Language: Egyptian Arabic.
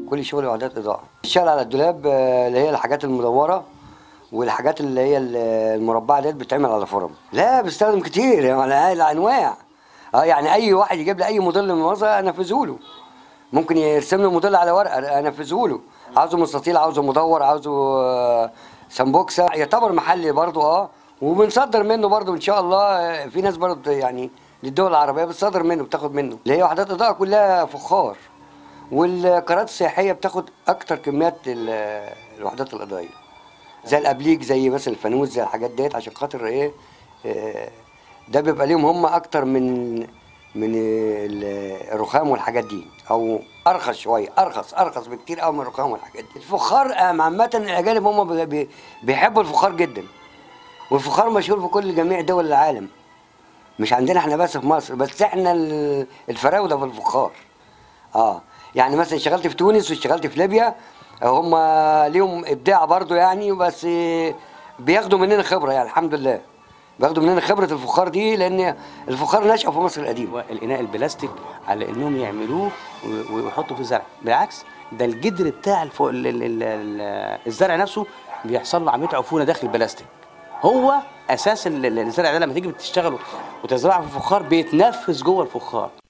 كل شغل وحدات اضاءه الشغل على الدولاب آه، اللي هي الحاجات المدوره والحاجات اللي هي ال- المربعه ديت بتتعمل على فرم لا بستخدم كتير يعني الانواع اه يعني اي واحد يجيب لي اي موديل من الموزه انفذه له ممكن يرسم لي موديل على ورقه انفذه له عاوزه مستطيل عاوزه مدور عاوزه آه، سمبوكسه يعتبر محلي برضو اه وبنصدر منه برضو ان شاء الله آه، في ناس برضو يعني للدول العربيه بتصدر منه بتاخد منه اللي هي وحدات اضاءه كلها فخار والقنوات السياحيه بتاخد اكتر كميات ال- الوحدات الاضائيه زي الابليك زي مثلا الفانوس زي الحاجات ديت عشان خاطر ايه آه، ده بيبقى ليهم هم اكتر من من ال- الرخام والحاجات دي او ارخص شويه ارخص ارخص بكتير قوي من الرخام والحاجات دي الفخار آه، عامه الاجانب هم بي- بي- بيحبوا الفخار جدا والفخار مشهور في كل جميع دول العالم مش عندنا احنا بس في مصر بس احنا ال- الفراوده في الفخار اه يعني مثلا اشتغلت في تونس واشتغلت في ليبيا هم ليهم ابداع برضو يعني بس بياخدوا مننا خبره يعني الحمد لله بياخدوا مننا خبره الفخار دي لان الفخار نشأ في مصر القديمه الاناء البلاستيك على انهم يعملوه و- ويحطوا فيه زرع بالعكس ده الجدر بتاع الف... ال... ال... ال... ال- الزرع نفسه بيحصل له عمليه عفونه داخل البلاستيك هو اساس ال- ال- الزرع ده لما تيجي بتشتغله وتزرعه في الفخار بيتنفس جوه الفخار